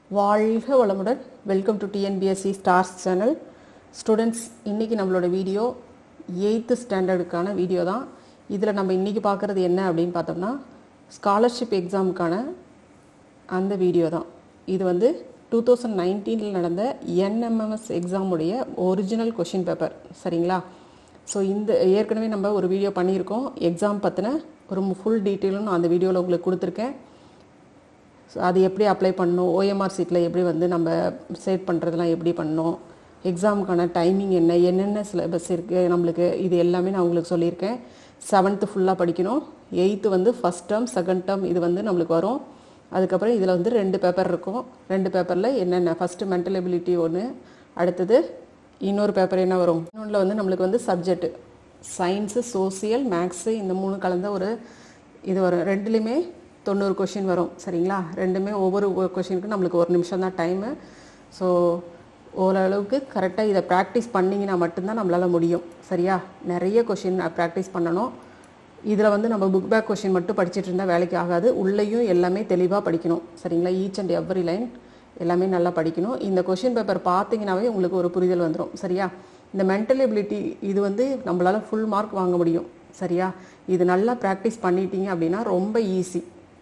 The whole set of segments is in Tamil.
வாழ்க வளமுடன் welcome to TNPSC stars channel students இன்றைக்கி நம்மளோட வீடியோ எயித்து ஸ்டாண்டர்டுக்கான வீடியோ தான் இதில் நம்ம இன்றைக்கி பார்க்குறது என்ன அப்படின்னு பார்த்தோம்னா ஸ்காலர்ஷிப் எக்ஸாமுக்கான அந்த வீடியோ தான் இது வந்து டூ தௌசண்ட் நைன்டீனில் நடந்த என்எம்எம்எஸ் எக்ஸாமுடைய ஒரிஜினல் கொஷின் பேப்பர் சரிங்களா ஸோ இந்த ஏற்கனவே நம்ம ஒரு வீடியோ பண்ணியிருக்கோம் எக்ஸாம் பற்றின ஒரு ஃபுல் டீட்டெயிலும் நான் அந்த வீடியோவில் உங்களுக்கு கொடுத்துருக்கேன் ஸோ அது எப்படி அப்ளை பண்ணணும் ஓஎம்ஆர் சீட்டில் எப்படி வந்து நம்ம செட் பண்ணுறதெல்லாம் எப்படி பண்ணணும் எக்ஸாமுக்கான டைமிங் என்ன என்னென்ன சிலபஸ் இருக்குது நம்மளுக்கு இது எல்லாமே நான் உங்களுக்கு சொல்லியிருக்கேன் செவன்த்து ஃபுல்லாக படிக்கணும் எயித்து வந்து ஃபஸ்ட் டேர்ம் செகண்ட் டேர்ம் இது வந்து நம்மளுக்கு வரும் அதுக்கப்புறம் இதில் வந்து ரெண்டு பேப்பர் இருக்கும் ரெண்டு பேப்பரில் என்னென்ன ஃபஸ்ட்டு மென்டல் எபிலிட்டி ஒன்று அடுத்தது இன்னொரு பேப்பர் என்ன வரும் இன்னொன்றில் வந்து நம்மளுக்கு வந்து சப்ஜெக்ட்டு சயின்ஸு சோசியல் மேக்ஸு இந்த மூணு கலந்த ஒரு இது வரும் ரெண்டுலேயுமே தொண்ணூறு கொஷின் வரும் சரிங்களா ரெண்டுமே ஒவ்வொரு கொஷினுக்கும் நம்மளுக்கு ஒரு நிமிஷம் தான் டைமு ஸோ ஓரளவுக்கு கரெக்டாக இதை ப்ராக்டிஸ் பண்ணிங்கன்னா மட்டும்தான் நம்மளால் முடியும் சரியா நிறைய கொஷின் ப்ராக்டிஸ் பண்ணணும் இதில் வந்து நம்ம புக் பேக் கொஷின் மட்டும் படிச்சுட்டு இருந்தால் வேலைக்கு ஆகாது உள்ளேயும் எல்லாமே தெளிவாக படிக்கணும் சரிங்களா ஈச் அண்ட் எவ்ரி லைன் எல்லாமே நல்லா படிக்கணும் இந்த கொஷின் பேப்பர் பார்த்தீங்கன்னாவே உங்களுக்கு ஒரு புரிதல் வந்துடும் சரியா இந்த மென்டல் எபிலிட்டி இது வந்து நம்மளால் ஃபுல் மார்க் வாங்க முடியும் சரியா இது நல்லா ப்ராக்டிஸ் பண்ணிட்டீங்க அப்படின்னா ரொம்ப ஈஸி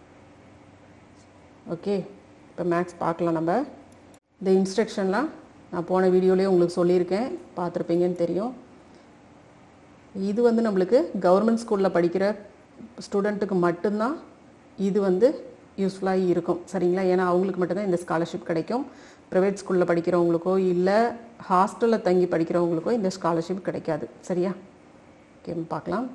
ஓகே இப்போ மேக்ஸ் பார்க்கலாம் நம்ம இந்த இன்ஸ்ட்ரக்ஷன்லாம் நான் போன வீடியோலேயே உங்களுக்கு சொல்லியிருக்கேன் பார்த்துருப்பீங்கன்னு தெரியும் இது வந்து நம்மளுக்கு கவர்மெண்ட் ஸ்கூலில் படிக்கிற ஸ்டூடெண்ட்டுக்கு மட்டும்தான் இது வந்து யூஸ்ஃபுல்லாக இருக்கும் சரிங்களா ஏன்னா அவங்களுக்கு மட்டும்தான் இந்த ஸ்காலர்ஷிப் கிடைக்கும் ப்ரைவேட் ஸ்கூலில் படிக்கிறவங்களுக்கோ இல்லை ஹாஸ்டலில் தங்கி படிக்கிறவங்களுக்கோ இந்த ஸ்காலர்ஷிப் கிடைக்காது சரியா ஓகே பார்க்கலாம்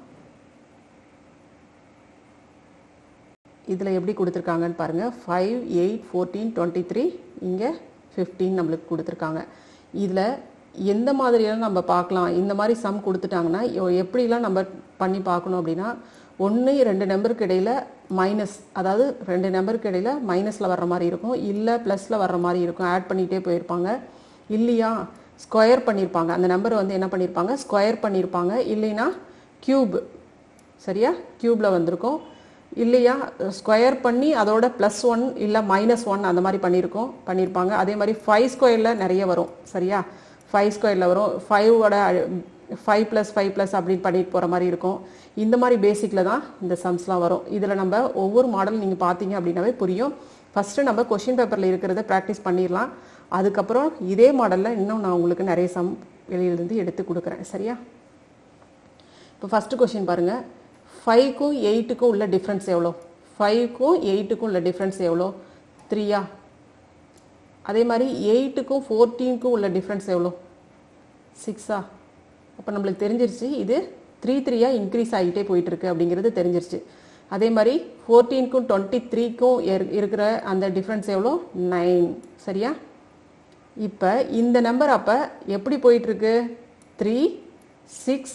இதில் எப்படி கொடுத்துருக்காங்கன்னு பாருங்கள் five eight fourteen twenty three இங்கே ஃபிஃப்டீன் நம்மளுக்கு கொடுத்துருக்காங்க இதில் எந்த மாதிரியெல்லாம் நம்ம பார்க்கலாம் இந்த மாதிரி சம் கொடுத்துட்டாங்கன்னா எ- எப்படிலாம் நம்ம பண்ணி பார்க்கணும் அப்படின்னா ஒன்று ரெண்டு நம்பருக்கு இடையில் மைனஸ் அதாவது ரெண்டு நம்பருக்கு இடையில் மைனஸில் வர்ற மாதிரி இருக்கும் இல்லை ப்ளஸில் வர்ற மாதிரி இருக்கும் ஆட் பண்ணிகிட்டே போயிருப்பாங்க இல்லையா ஸ்கொயர் பண்ணியிருப்பாங்க அந்த நம்பர் வந்து என்ன பண்ணியிருப்பாங்க ஸ்கொயர் பண்ணியிருப்பாங்க இல்லைன்னா க்யூப் சரியா க்யூப்பில் வந்திருக்கும் இல்லையா ஸ்கொயர் பண்ணி அதோட ப்ளஸ் ஒன் இல்லை மைனஸ் ஒன் அந்த மாதிரி பண்ணியிருக்கோம் பண்ணியிருப்பாங்க அதே மாதிரி ஃபைவ் ஸ்கொயரில் நிறைய வரும் சரியா ஃபைவ் ஸ்கொயரில் வரும் ஃபைவோட ஃபைவ் ப்ளஸ் ஃபைவ் ப்ளஸ் அப்படின்னு பண்ணிட்டு போகிற மாதிரி இருக்கும் இந்த மாதிரி பேசிக்கில் தான் இந்த சம்ஸ்லாம் வரும் இதில் நம்ம ஒவ்வொரு மாடல் நீங்கள் பார்த்தீங்க அப்படின்னாவே புரியும் ஃபஸ்ட்டு நம்ம கொஷின் பேப்பரில் இருக்கிறத ப்ராக்டிஸ் பண்ணிடலாம் அதுக்கப்புறம் இதே மாடலில் இன்னும் நான் உங்களுக்கு நிறைய சம் வெளியிலேருந்து எடுத்து கொடுக்குறேன் சரியா இப்போ ஃபஸ்ட்டு கொஷின் பாருங்கள் ஃபைவ்க்கும் எயிட்டுக்கும் உள்ள டிஃப்ரென்ஸ் எவ்வளோ ஃபைவ்க்கும் எயிட்டுக்கும் உள்ள டிஃப்ரென்ஸ் எவ்வளோ த்ரீயா அதே மாதிரி எயிட்டுக்கும் ஃபோர்டீனுக்கும் உள்ள டிஃப்ரென்ஸ் எவ்வளோ சிக்ஸா அப்போ நம்மளுக்கு தெரிஞ்சிருச்சு இது த்ரீ த்ரீயாக இன்க்ரீஸ் ஆகிட்டே போயிட்டுருக்கு அப்படிங்கிறது தெரிஞ்சிருச்சு அதே மாதிரி ஃபோர்டீனுக்கும் டுவெண்ட்டி த்ரீக்கும் இருக்கிற அந்த டிஃப்ரென்ஸ் எவ்வளோ நைன் சரியா இப்போ இந்த நம்பர் அப்போ எப்படி போயிட்டுருக்கு த்ரீ சிக்ஸ்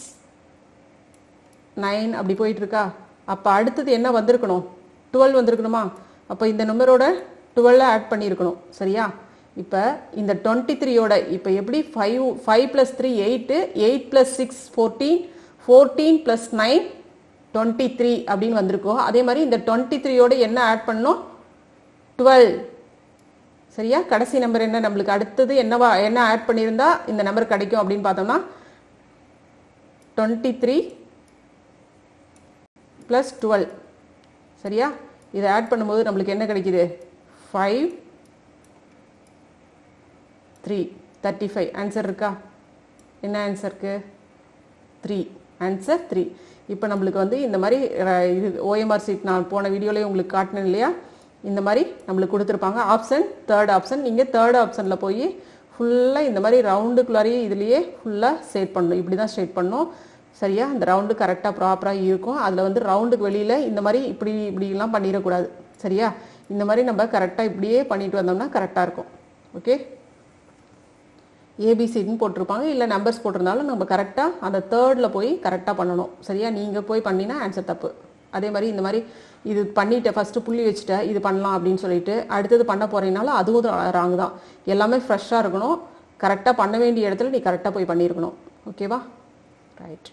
நைன் அப்படி போயிட்டு இருக்கா அப்போ அடுத்தது என்ன வந்திருக்கணும் டுவெல் வந்திருக்கணுமா அப்போ இந்த நம்பரோட டுவெல்லை ஆட் பண்ணியிருக்கணும் சரியா இப்போ இந்த டுவெண்ட்டி த்ரீயோட இப்போ எப்படி five five plus three eight eight plus six fourteen fourteen plus nine twenty three அப்படின்னு வந்திருக்கோ அதே மாதிரி இந்த டுவெண்ட்டி த்ரீயோட என்ன ஆட் பண்ணணும் டுவெல் சரியா கடைசி நம்பர் என்ன நம்மளுக்கு அடுத்தது என்னவா என்ன ஆட் பண்ணியிருந்தா இந்த நம்பர் கிடைக்கும் அப்படின்னு பார்த்தோம்னா டுவெண்ட்டி த்ரீ ப்ளஸ் டுவெல் சரியா இதை ஆட் பண்ணும்போது நம்மளுக்கு என்ன கிடைக்குது five three thirty five answer இருக்கா என்ன ஆன்சருக்கு த்ரீ ஆன்சர் த்ரீ இப்போ நம்மளுக்கு வந்து இந்த மாதிரி அஹ், இது ஓஎம்ஆர் சீட் நான் போன வீடியோலேயே உங்களுக்கு காட்டினேன் இல்லையா இந்த மாதிரி நம்மளுக்கு கொடுத்துருப்பாங்க ஆப்ஷன் தேர்ட் ஆப்ஷன் நீங்கள் தேர்ட் ஆப்ஷனில் போய் ஃபுல்லாக இந்த மாதிரி ரவுண்டுக்குள்ளாரையே இதுலேயே ஃபுல்லாக செட் பண்ணணும் இப்படி தான் ஸ்ட்ரெயிட் பண்ணணும் சரியா இந்த ரவுண்டு கரெக்டாக ப்ராப்பராக இருக்கும் அதில் வந்து ரவுண்டுக்கு வெளியில் இந்த மாதிரி இப்படி இப்படிலாம் பண்ணிடக்கூடாது சரியா இந்த மாதிரி நம்ம கரெக்டாக இப்படியே பண்ணிட்டு வந்தோம்னா கரெக்டாக இருக்கும் ஓகே ஏபிசின்னு போட்டிருப்பாங்க இல்லை நம்பர்ஸ் போட்டிருந்தாலும் நம்ம கரெக்டாக அந்த தேர்டில் போய் கரெக்டாக பண்ணணும் சரியா நீங்கள் போய் பண்ணினா ஆன்சர் தப்பு அதே மாதிரி இந்த மாதிரி இது பண்ணிட்ட ஃபஸ்ட்டு புள்ளி வச்சுட்ட இது பண்ணலாம் அப்படின்னு சொல்லிட்டு அடுத்தது பண்ண போகிறீங்கனாலும் அதுவும் ராங் தான் எல்லாமே ஃப்ரெஷ்ஷாக இருக்கணும் கரெக்டாக பண்ண வேண்டிய இடத்துல நீ கரெக்டாக போய் பண்ணியிருக்கணும் ஓகேவா ரைட்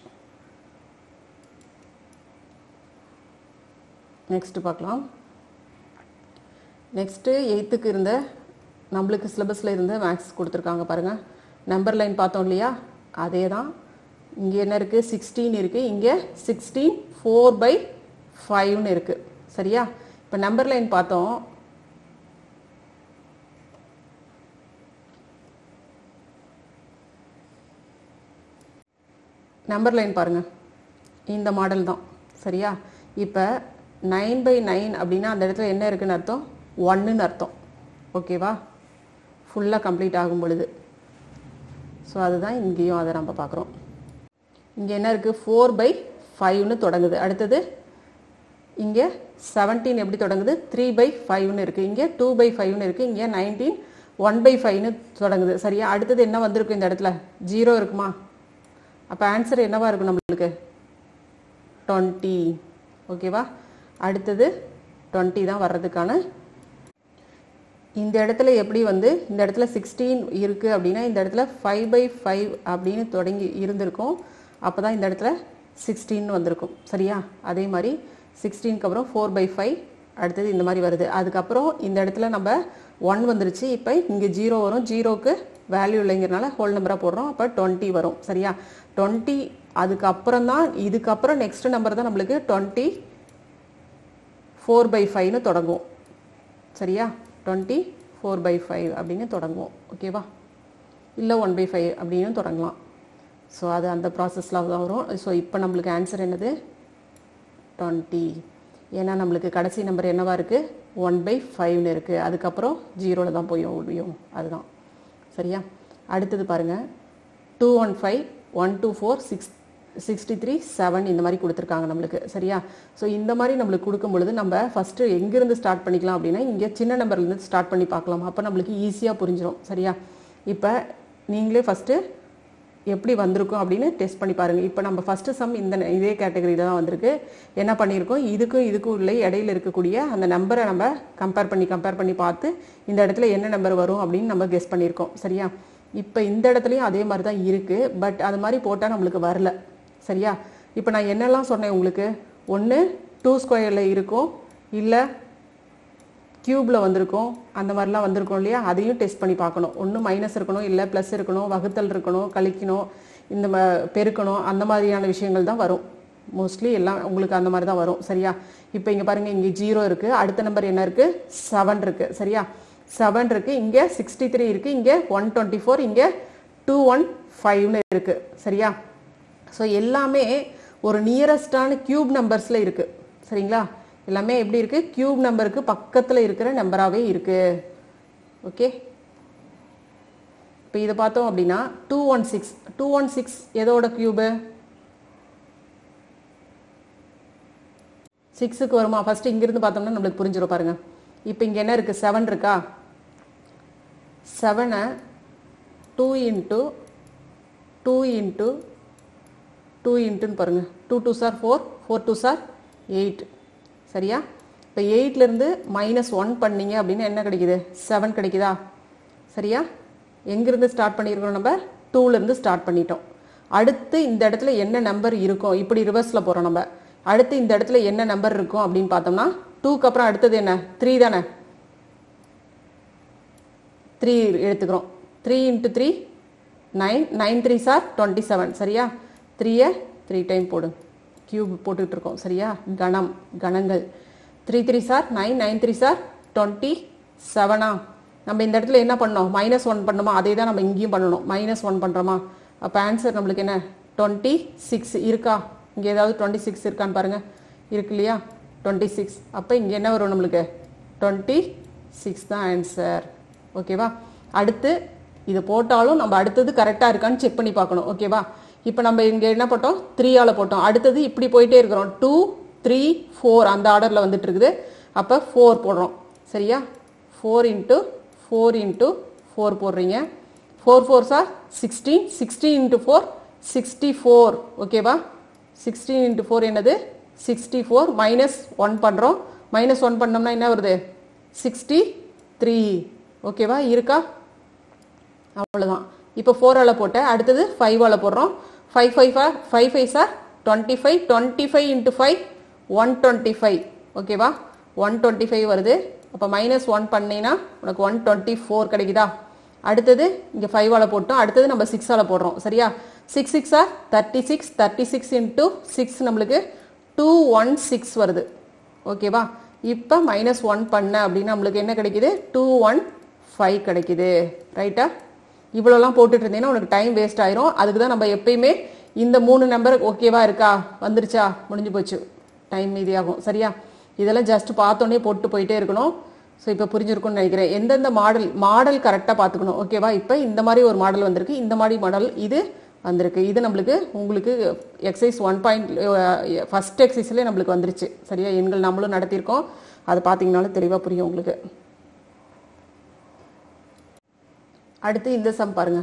நெக்ஸ்ட் பார்க்கலாம் நெக்ஸ்ட்டு எயித்துக்கு இருந்த நம்மளுக்கு சிலபஸில் இருந்து மேக்ஸ் கொடுத்துருக்காங்க பாருங்கள் நம்பர் லைன் பார்த்தோம் இல்லையா அதே தான் இங்கே என்ன இருக்குது சிக்ஸ்டீன் இருக்குது இங்கே சிக்ஸ்டீன் ஃபோர் பை ஃபைவ்னு இருக்குது சரியா இப்போ நம்பர் லைன் பார்த்தோம் நம்பர் லைன் பாருங்கள் இந்த மாடல் தான் சரியா இப்போ நைன் பை நைன் அப்படின்னா அந்த இடத்துல என்ன இருக்குன்னு அர்த்தம் ஒன்றுன்னு அர்த்தம் ஓகேவா ஃபுல்லாக கம்ப்ளீட் ஆகும் பொழுது ஸோ அதுதான் இங்கேயும் அதை நம்ம பார்க்குறோம் இங்கே என்ன இருக்குது ஃபோர் பை ஃபைவ்னு தொடங்குது அடுத்தது இங்கே செவன்டீன் எப்படி தொடங்குது த்ரீ பை ஃபைவ்னு இருக்குது இங்கே டூ பை ஃபைவ்னு இருக்குது இங்கே நைன்டீன் ஒன் பை ஃபைவ்னு தொடங்குது சரியா அடுத்தது என்ன வந்திருக்கு இந்த இடத்துல ஜீரோ இருக்குமா அப்போ ஆன்சர் என்னவா இருக்கும் நம்மளுக்கு டுவெண்ட்டி ஓகேவா அடுத்தது டுவெண்ட்டி தான் வர்றதுக்கான இந்த இடத்துல எப்படி வந்து இந்த இடத்துல சிக்ஸ்டீன் இருக்குது அப்படின்னா இந்த இடத்துல ஃபைவ் பை ஃபைவ் அப்படின்னு தொடங்கி இருந்திருக்கும் அப்போ தான் இந்த இடத்துல சிக்ஸ்டீன் வந்திருக்கும் சரியா அதே மாதிரி சிக்ஸ்டீனுக்கு அப்புறம் ஃபோர் பை ஃபைவ் அடுத்தது இந்த மாதிரி வருது அதுக்கப்புறம் இந்த இடத்துல நம்ம ஒன் வந்துருச்சு இப்போ இங்கே ஜீரோ வரும் ஜீரோக்கு வேல்யூ இல்லைங்கிறனால ஹோல் நம்பராக போடுறோம் அப்போ டுவெண்ட்டி வரும் சரியா டுவெண்ட்டி அதுக்கப்புறம் தான் இதுக்கப்புறம் நெக்ஸ்ட் நம்பர் தான் நம்மளுக்கு டுவெண்ட்டி ஃபோர் பை ஃபைவ்னு தொடங்கும் சரியா டுவெண்ட்டி ஃபோர் பை ஃபைவ் அப்படின்னு தொடங்குவோம் ஓகேவா இல்லை ஒன் பை ஃபைவ் அப்படின்னு தொடங்கலாம் ஸோ அது அந்த ப்ராசஸில் தான் வரும் ஸோ இப்போ நம்மளுக்கு ஆன்சர் என்னது டுவெண்ட்டி ஏன்னா நம்மளுக்கு கடைசி நம்பர் என்னவா இருக்குது ஒன் பை ஃபைவ்னு இருக்குது அதுக்கப்புறம் ஜீரோவில் தான் போய் முடியும் அதுதான் சரியா அடுத்தது பாருங்கள் two one five one two four six sixty three seven இந்த மாதிரி கொடுத்துருக்காங்க நம்மளுக்கு சரியா ஸோ இந்த மாதிரி நம்மளுக்கு கொடுக்கும் பொழுது நம்ம ஃபஸ்ட்டு எங்கேருந்து ஸ்டார்ட் பண்ணிக்கலாம் அப்படின்னா இங்கே சின்ன நம்பர்லேருந்து ஸ்டார்ட் பண்ணி பார்க்கலாம் அப்போ நம்மளுக்கு ஈஸியாக புரிஞ்சிடும் சரியா இப்போ நீங்களே ஃபஸ்ட்டு எப்படி வந்திருக்கும் அப்படின்னு டெஸ்ட் பண்ணி பாருங்கள் இப்போ நம்ம ஃபஸ்ட்டு சம் இந்த ந- இதே கேட்டகரியில் தான் வந்திருக்கு என்ன பண்ணியிருக்கோம் இதுக்கும் இதுக்கும் உள்ள இடையில இருக்கக்கூடிய அந்த நம்பரை நம்ம கம்பேர் பண்ணி கம்பேர் பண்ணி பார்த்து இந்த இடத்துல என்ன நம்பர் வரும் அப்படின்னு நம்ம கெஸ் பண்ணியிருக்கோம் சரியா இப்போ இந்த இடத்துலையும் அதே மாதிரி தான் இருக்குது பட் அது மாதிரி போட்டால் நம்மளுக்கு வரல சரியா இப்போ நான் என்னெல்லாம் சொன்னேன் உங்களுக்கு ஒன்று டூ ஸ்கொயரில் இருக்கும் இல்லை கியூப்ல வந்திருக்கும் அந்த மாதிரிலாம் வந்திருக்கும் இல்லையா அதையும் டெஸ்ட் பண்ணி பார்க்கணும் ஒன்று மைனஸ் இருக்கணும் இல்லை ப்ளஸ் இருக்கணும் வகுத்தல் இருக்கணும் கழிக்கணும் இந்த ம பெருக்கணும் அந்த மாதிரியான விஷயங்கள் தான் வரும் மோஸ்ட்லி எல்லாம் உங்களுக்கு அந்த மாதிரி தான் வரும் சரியா இப்போ இங்கே பாருங்க இங்கே ஜீரோ இருக்கு அடுத்த நம்பர் என்ன இருக்கு செவன் இருக்கு சரியா செவன் இருக்கு இங்கே சிக்ஸ்டி த்ரீ இருக்கு இங்கே ஒன் டுவெண்ட்டி ஃபோர் இங்கே டூ ஒன் ஃபைவ்னு இருக்கு சரியா ஸோ எல்லாமே ஒரு நியரஸ்டான கியூப் நம்பர்ஸில் இருக்குது சரிங்களா எல்லாமே எப்படி இருக்குது கியூப் நம்பருக்கு பக்கத்தில் இருக்கிற நம்பராகவே இருக்குது ஓகே இப்போ இதை பார்த்தோம் அப்படின்னா two one six two one six எதோட கியூபு சிக்ஸுக்கு வருமா ஃபஸ்ட்டு இங்கிருந்து பார்த்தோம்னா நம்மளுக்கு புரிஞ்சிடும் பாருங்க இப்போ இங்கே என்ன இருக்குது செவன் இருக்கா செவனை two into two into two இன்ட்டுன்னு பாருங்கள் two two za four four two za eight சரியா இப்போ எயிட்லேருந்து மைனஸ் ஒன் பண்ணீங்க அப்படின்னு என்ன கிடைக்குது செவன் கிடைக்குதா சரியா எங்கேருந்து ஸ்டார்ட் பண்ணியிருக்கோம் நம்ம டூலேருந்து ஸ்டார்ட் பண்ணிட்டோம் அடுத்து இந்த இடத்துல என்ன நம்பர் இருக்கும் இப்படி ரிவர்ஸில் போகிறோம் நம்ம அடுத்து இந்த இடத்துல என்ன நம்பர் இருக்கும் அப்படின்னு பார்த்தோம்னா டூக்கு அப்புறம் அடுத்தது என்ன த்ரீ தானே த்ரீ எடுத்துக்கிறோம் three into three nine nine three za twenty seven சரியா த்ரீயை த்ரீ டைம் போடு கியூப் போட்டுக்கிட்டு இருக்கோம் சரியா கணம் கணங்கள் three three za nine nine three za twenty செவனா நம்ம இந்த இடத்துல என்ன பண்ணோம் மைனஸ் ஒன் பண்ணோமா அதே தான் நம்ம இங்கேயும் பண்ணணும் மைனஸ் ஒன் பண்ணுறோமா அப்போ ஆன்சர் நம்மளுக்கு என்ன டுவெண்ட்டி சிக்ஸ் இருக்கா இங்கே ஏதாவது டுவெண்ட்டி சிக்ஸ் இருக்கான்னு பாருங்கள் இருக்கு இல்லையா டுவெண்ட்டி சிக்ஸ் அப்போ இங்கே என்ன வரும் நம்மளுக்கு டுவெண்ட்டி சிக்ஸ் தான் ஆன்சர் ஓகேவா அடுத்து இது போட்டாலும் நம்ம அடுத்தது கரெக்டாக இருக்கான்னு செக் பண்ணி பார்க்கணும் ஓகேவா இப்போ நம்ம இங்கே என்ன போட்டோம் த்ரீயால் போட்டோம் அடுத்தது இப்படி போயிட்டே இருக்கிறோம் டூ த்ரீ ஃபோர் அந்த ஆர்டரில் வந்துட்டு இருக்குது அப்போ ஃபோர் போடுறோம் சரியா four into four into four போடுறீங்க four four za sixteen sixteen into four sixty four ஓகேவா சிக்ஸ்டீன் இன்ட்டு ஃபோர் என்னது சிக்ஸ்டி ஃபோர் மைனஸ் ஒன் பண்ணுறோம் மைனஸ் ஒன் பண்ணோம்னா என்ன வருது சிக்ஸ்டி த்ரீ ஓகேவா இருக்கா அவ்வளோதான் இப்போ ஃபோரால் போட்டேன் அடுத்தது ஃபைவால் போடுறோம் five five five five za twenty five twenty five into five one twenty five ஓகேவா ஒன் டுவெண்ட்டி ஃபைவ் வருது அப்போ மைனஸ் ஒன் பண்ணினா உனக்கு ஒன் டுவெண்ட்டி ஃபோர் கிடைக்குதா அடுத்தது இங்கே ஃபைவால் போட்டோம் அடுத்தது நம்ம சிக்ஸால் போடுறோம் சரியா சிக்ஸ் சிக்ஸா thirty six thirty six into six நம்மளுக்கு டூ ஒன் சிக்ஸ் வருது ஓகேவா இப்போ மைனஸ் ஒன் பண்ண அப்படின்னா நம்மளுக்கு என்ன கிடைக்குது டூ ஒன் ஃபைவ் கிடைக்குது ரைட்டா இவ்வளோலாம் போட்டுட்டு இருந்தீங்கன்னா உனக்கு டைம் வேஸ்ட் ஆயிரும் அதுக்கு தான் நம்ம எப்பயுமே இந்த மூணு நம்பர் ஓகேவா இருக்கா வந்துருச்சா முடிஞ்சு போச்சு டைம் மீதியாகும் சரியா இதெல்லாம் ஜஸ்ட் பார்த்தோன்னே போட்டு போயிட்டே இருக்கணும் ஸோ இப்போ புரிஞ்சிருக்கும்னு நினைக்கிறேன் எந்தெந்த மாடல் மாடல் கரெக்டாக பார்த்துக்கணும் ஓகேவா இப்போ இந்த மாதிரி ஒரு மாடல் வந்திருக்கு இந்த மாதிரி மாடல் இது வந்திருக்கு இது நம்மளுக்கு உங்களுக்கு எக்ஸசைஸ் ஒன் பாயிண்ட் ஃபஸ்ட் எக்ஸசைஸ்லேயே நம்மளுக்கு வந்துருச்சு சரியா எண்கள் நம்மளும் நடத்தியிருக்கோம் அது பார்த்தீங்கனாலும் தெளிவாக புரியும் உங்களுக்கு அடுத்து இந்த சம் பாருங்க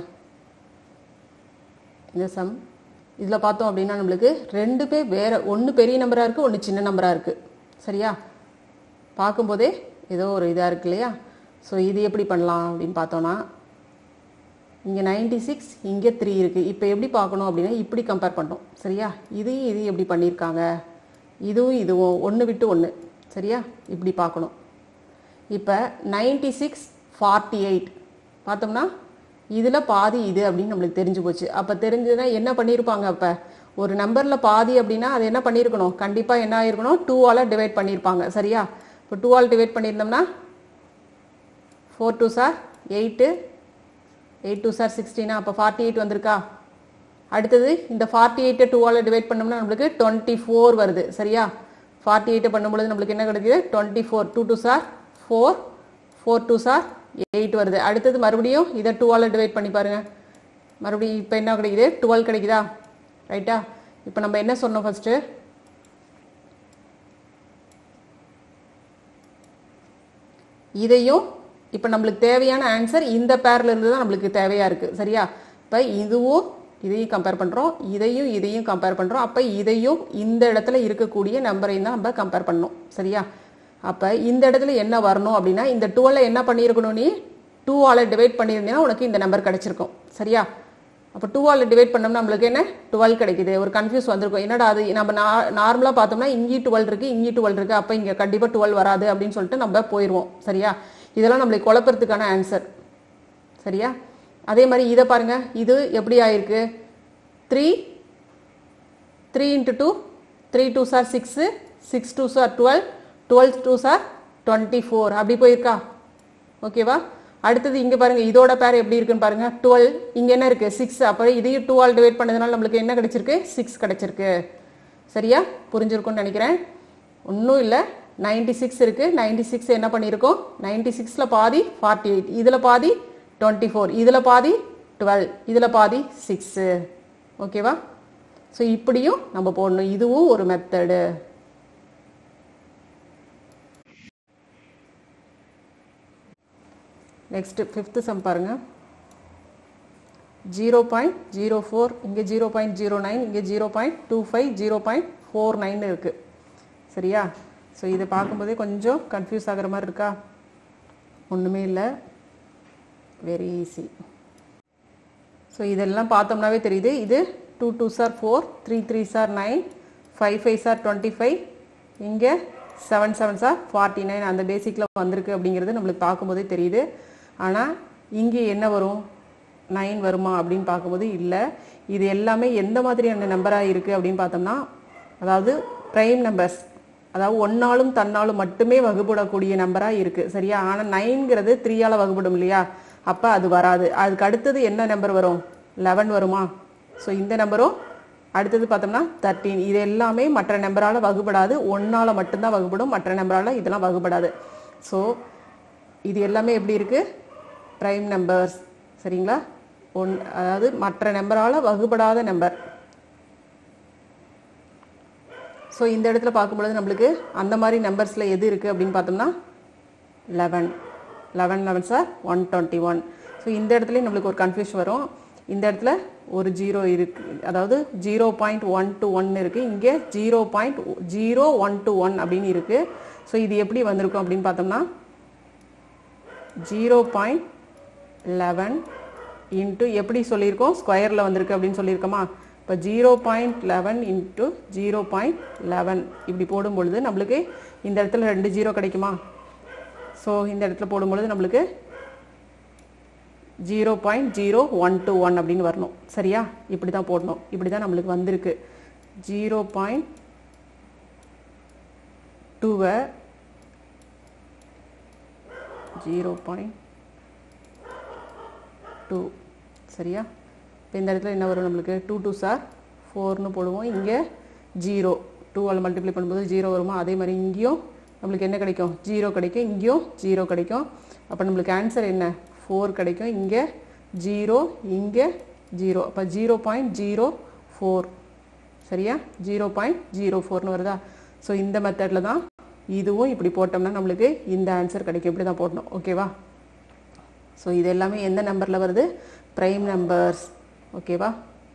இந்த சம் இதில் பார்த்தோம் அப்படின்னா நம்மளுக்கு ரெண்டு பேர் வேற ஒன்று பெரிய நம்பராக இருக்குது ஒன்று சின்ன நம்பராக இருக்குது சரியா பார்க்கும்போதே ஏதோ ஒரு இதாக இருக்கு இல்லையா ஸோ இது எப்படி பண்ணலாம் அப்படின்னு பார்த்தோன்னா இங்கே நைன்டி சிக்ஸ் இங்கே த்ரீ இருக்குது இப்போ எப்படி பார்க்கணும் அப்படின்னா இப்படி கம்பேர் பண்ணுறோம் சரியா இதையும் இது எப்படி பண்ணியிருக்காங்க இதுவும் இதுவும் ஒன்று விட்டு ஒன்று சரியா இப்படி பார்க்கணும் இப்போ நைன்டி சிக்ஸ் ஃபார்ட்டி எயிட் பார்த்தோம்னா இதில் பாதி இது அப்படின்னு நம்மளுக்கு தெரிஞ்சு போச்சு அப்போ தெரிஞ்சதுன்னா என்ன பண்ணியிருப்பாங்க அப்போ ஒரு நம்பரில் பாதி அப்படின்னா அது என்ன பண்ணியிருக்கணும் கண்டிப்பாக என்ன ஆயிருக்கணும் டூவால் டிவைட் பண்ணியிருப்பாங்க சரியா இப்போ டூவால் டிவைட் பண்ணியிருந்தோம்னா four two za eight eight two za சிக்ஸ்டீனா அப்போ ஃபார்ட்டி எயிட் வந்திருக்கா அடுத்தது இந்த ஃபார்ட்டி எயிட்டை டூவால் டிவைட் பண்ணோம்னா நம்மளுக்கு டுவெண்ட்டி ஃபோர் வருது சரியா ஃபார்ட்டி எயிட்டை பண்ணும்பொழுது நம்மளுக்கு என்ன கிடைக்குது twenty four two two za four four two za eight வருது அடுத்தது மறுபடியும் இதை டூவால் டிவைட் பண்ணி பாருங்க மறுபடியும் இப்போ என்ன கிடைக்குது டுவெல் கிடைக்குதா ரைட்டா இப்போ நம்ம என்ன சொன்னோம் ஃபஸ்ட்டு இதையும் இப்போ நம்மளுக்கு தேவையான ஆன்சர் இந்த பேர்ல இருந்து தான் நம்மளுக்கு தேவையா இருக்கு சரியா இப்போ இதுவும் இதையும் கம்பேர் பண்ணுறோம் இதையும் இதையும் கம்பேர் பண்ணுறோம் அப்போ இதையும் இந்த இடத்துல இருக்கக்கூடிய நம்பரையும் தான் நம்ம கம்பேர் பண்ணணும் சரியா அப்போ இந்த இடத்துல என்ன வரணும் அப்படின்னா இந்த டுவெல்ல என்ன பண்ணியிருக்கணும் நீ டூவால் டிவைட் பண்ணியிருந்தீங்கன்னா உனக்கு இந்த நம்பர் கிடைச்சிருக்கும் சரியா அப்போ டூவால் டிவைட் பண்ணோம்னா நம்மளுக்கு என்ன டுவெல் கிடைக்குது ஒரு கன்ஃபியூஸ் வந்திருக்கும் என்னடா அது நம்ம நார்மலாக பார்த்தோம்னா இங்கேயும் டுவெல் இருக்கு இங்கேயும் டுவெல் இருக்கு அப்போ இங்கே கண்டிப்பாக டுவெல் வராது அப்படின்னு சொல்லிட்டு நம்ம போயிடுவோம் சரியா இதெல்லாம் நம்மளுக்கு குழப்பறதுக்கான ஆன்சர் சரியா அதே மாதிரி இதை பாருங்க இது எப்படி ஆயிருக்கு three three into two three two za six six two za twelve twelve two za twenty four அப்படி போயிருக்கா ஓகேவா அடுத்தது இங்கே பாருங்க இதோட பேர் எப்படி இருக்குன்னு பாருங்க டுவெல் இங்கே என்ன இருக்கு சிக்ஸ் அப்புறம் இதையும் டூ ஆல் டிவைட் பண்ணதுனால நம்மளுக்கு என்ன கிடைச்சிருக்கு சிக்ஸ் கிடைச்சிருக்கு சரியா புரிஞ்சிருக்கும்னு நினைக்கிறேன் ஒன்றும் இல்லை நைன்டி சிக்ஸ் இருக்கு நைன்டி சிக்ஸ் என்ன பண்ணியிருக்கோம் நைன்டி சிக்ஸில் பாதி ஃபார்ட்டி எயிட் இதில் பாதி டுவெண்ட்டி ஃபோர் இதில் பாதி டுவெல் இதில் பாதி சிக்ஸு ஓகேவா ஸோ இப்படியும் நம்ம போடணும் இதுவும் ஒரு மெத்தடு நெக்ஸ்ட்டு ஃபிஃப்த்து சம் பாருங்கள் ஜீரோ பாயிண்ட் ஜீரோ ஃபோர் இங்கே ஜீரோ பாயிண்ட் ஜீரோ நைன் இங்கே zero point two five zero point four nine இருக்குது சரியா ஸோ இதை பார்க்கும்போதே கொஞ்சம் கன்ஃபியூஸ் ஆகிற மாதிரி இருக்கா ஒன்றுமே இல்லை வெரி ஈஸி ஸோ இதெல்லாம் பார்த்தோம்னாவே தெரியுது இது two two za four three three za nine five five za twenty five இங்கே seven seven za forty nine அந்த பேசிக்கில் வந்திருக்கு அப்படிங்கிறது நம்மளுக்கு பார்க்கும்போதே தெரியுது ஆனால் இங்கே என்ன வரும் நைன் வருமா அப்படின்னு பார்க்கும்போது இல்லை இது எல்லாமே எந்த மாதிரியான நம்பராக இருக்குது அப்படின்னு பார்த்தோம்னா அதாவது ப்ரைம் நம்பர்ஸ் அதாவது ஒன்னாலும் தன்னாலும் மட்டுமே வகுப்படக்கூடிய நம்பராக இருக்குது சரியா ஆனால் நைன்கிறது த்ரீயால் வகுப்படும் இல்லையா அப்போ அது வராது அதுக்கு அடுத்தது என்ன நம்பர் வரும் லெவன் வருமா ஸோ இந்த நம்பரும் அடுத்தது பார்த்தோம்னா தேர்ட்டீன் இது எல்லாமே மற்ற நம்பரால் வகுப்படாது ஒன்றால் மட்டும்தான் வகுப்படும் மற்ற நம்பரால் இதெல்லாம் வகுப்படாது ஸோ இது எல்லாமே எப்படி இருக்குது ப்ரைம் நம்பர்ஸ் சரிங்களா ஒன் அதாவது மற்ற நம்பரால் வகுப்படாத நம்பர் ஸோ இந்த இடத்துல பார்க்கும்பொழுது நம்மளுக்கு அந்த மாதிரி நம்பர்ஸில் எது இருக்குது அப்படின்னு பார்த்தோம்னா eleven eleven eleven za one twenty one so இந்த இடத்துலையும் நம்மளுக்கு ஒரு கன்ஃபியூஷன் வரும் இந்த இடத்துல ஒரு ஜீரோ இருக்கு அதாவது zero point one two one இருக்குது இங்கே zero point zero one two one அப்படின்னு இருக்குது ஸோ இது எப்படி வந்திருக்கும் அப்படின்னு பார்த்தோம்னா ஜீரோ பாயிண்ட் லெவன் இன்ட்டு எப்படி சொல்லியிருக்கோம் ஸ்கொயரில் வந்திருக்கு அப்படின்னு சொல்லியிருக்கோமா இப்போ zero point eleven into zero point eleven இப்படி போடும் பொழுது நம்மளுக்கு இந்த இடத்துல ரெண்டு ஜீரோ கிடைக்குமா ஸோ இந்த இடத்துல போடும்பொழுது நம்மளுக்கு zero point zero one two one அப்படின்னு வரணும் சரியா இப்படி தான் போடணும் இப்படி தான் நம்மளுக்கு வந்திருக்கு ஜீரோ பாயிண்ட் டூவை ஜீரோ பாயிண்ட் டூ சரியா இப்போ இந்த இடத்துல என்ன வரும் நம்மளுக்கு டூ டூ சார் ஃபோர்னு போடுவோம் இங்கே ஜீரோ டூவால் மல்டிப்ளை பண்ணும்போது ஜீரோ வருமா அதே மாதிரி இங்கேயும் நம்மளுக்கு என்ன கிடைக்கும் ஜீரோ கிடைக்கும் இங்கேயும் ஜீரோ கிடைக்கும் அப்போ நம்மளுக்கு ஆன்சர் என்ன ஃபோர் கிடைக்கும் இங்கே ஜீரோ இங்கே ஜீரோ அப்போ ஜீரோ பாயிண்ட் ஜீரோ ஃபோர் சரியா ஜீரோ பாயிண்ட் ஜீரோ ஃபோர்னு வருதா ஸோ இந்த மெத்தடில் தான் இதுவும் இப்படி போட்டோம்னா நம்மளுக்கு இந்த ஆன்சர் கிடைக்கும் இப்படி தான் போடணும் ஓகேவா ஸோ இது எல்லாமே எந்த நம்பரில் வருது ப்ரைம் நம்பர்ஸ் ஓகேவா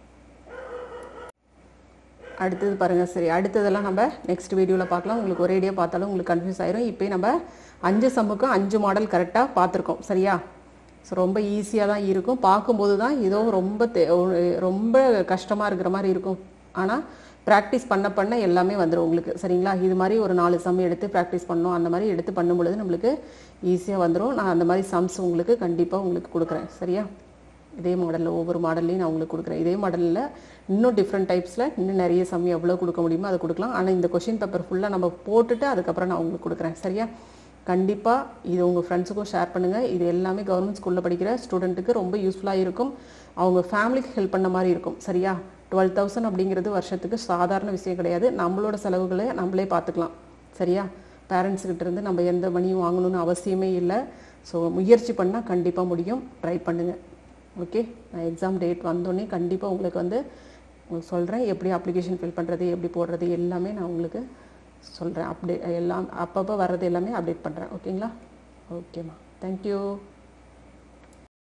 அடுத்தது பாருங்கள் சரி அடுத்ததெல்லாம் நம்ம நெக்ஸ்ட் வீடியோவில் பார்க்கலாம் உங்களுக்கு ஒரேடியாக பார்த்தாலும் உங்களுக்கு கன்ஃபியூஸ் ஆயிரும் இப்போ நம்ம அஞ்சு சம்முக்கும் அஞ்சு மாடல் கரெக்டாக பார்த்துருக்கோம் சரியா ஸோ ரொம்ப ஈஸியாக தான் இருக்கும் பார்க்கும்போது தான் ஏதோ ரொம்ப தே- ஒரு- ரொம்ப கஷ்டமாக இருக்கிற மாதிரி இருக்கும் ஆனால் ப்ராக்டிஸ் பண்ண பண்ண எல்லாமே வந்துடும் உங்களுக்கு சரிங்களா இது மாதிரி ஒரு நாலு சம் எடுத்து ப்ராக்டிஸ் பண்ணணும் அந்த மாதிரி எடுத்து பண்ணும் பொழுது நம்மளுக்கு ஈஸியாக வந்துடும் நான் அந்த மாதிரி சம்ஸ் உங்களுக்கு கண்டிப்பாக உங்களுக்கு கொடுக்குறேன் சரியா இதே மாடலில் ஒவ்வொரு மாடல்லையும் நான் உங்களுக்கு கொடுக்குறேன் இதே மாடலில் இன்னும் டிஃப்ரெண்ட் டைப்ஸில் இன்னும் நிறைய சம் எவ்வளோ கொடுக்க முடியுமோ அதை கொடுக்கலாம் ஆனால் இந்த கொஷின் பேப்பர் ஃபுல்லாக நம்ம போட்டுட்டு அதுக்கப்புறம் நான் உங்களுக்கு கொடுக்குறேன் சரியா கண்டிப்பாக இது உங்கள் ஃப்ரெண்ட்ஸுக்கும் ஷேர் பண்ணுங்கள் இது எல்லாமே கவர்மெண்ட் ஸ்கூலில் படிக்கிற ஸ்டூடெண்ட்டுக்கு ரொம்ப யூஸ்ஃபுல்லாக இருக்கும் அவங்க ஃபேமிலிக்கு ஹெல்ப் பண்ண மாதிரி இருக்கும் சரியா டுவெல் தௌசண்ட் அப்படிங்கிறது வருஷத்துக்கு சாதாரண விஷயம் கிடையாது நம்மளோட செலவுகளை நம்மளே பார்த்துக்கலாம் சரியா பேரண்ட்ஸ்கிட்ட இருந்து நம்ம எந்த மணியும் வாங்கணும்னு அவசியமே இல்லை ஸோ முயற்சி பண்ணால் கண்டிப்பாக முடியும் ட்ரை பண்ணுங்கள் ஓகே நான் எக்ஸாம் டேட் வந்தோடனே கண்டிப்பாக உங்களுக்கு வந்து உங்களுக்கு சொல்கிறேன் எப்படி அப்ளிகேஷன் ஃபில் பண்ணுறது எப்படி போடுறது எல்லாமே நான் உங்களுக்கு சொல்கிறேன் அப்டேட் எல்லாம் அப்பப்போ வர்றது எல்லாமே அப்டேட் பண்ணுறேன் ஓகேங்களா ஓகேம்மா தேங்க்யூ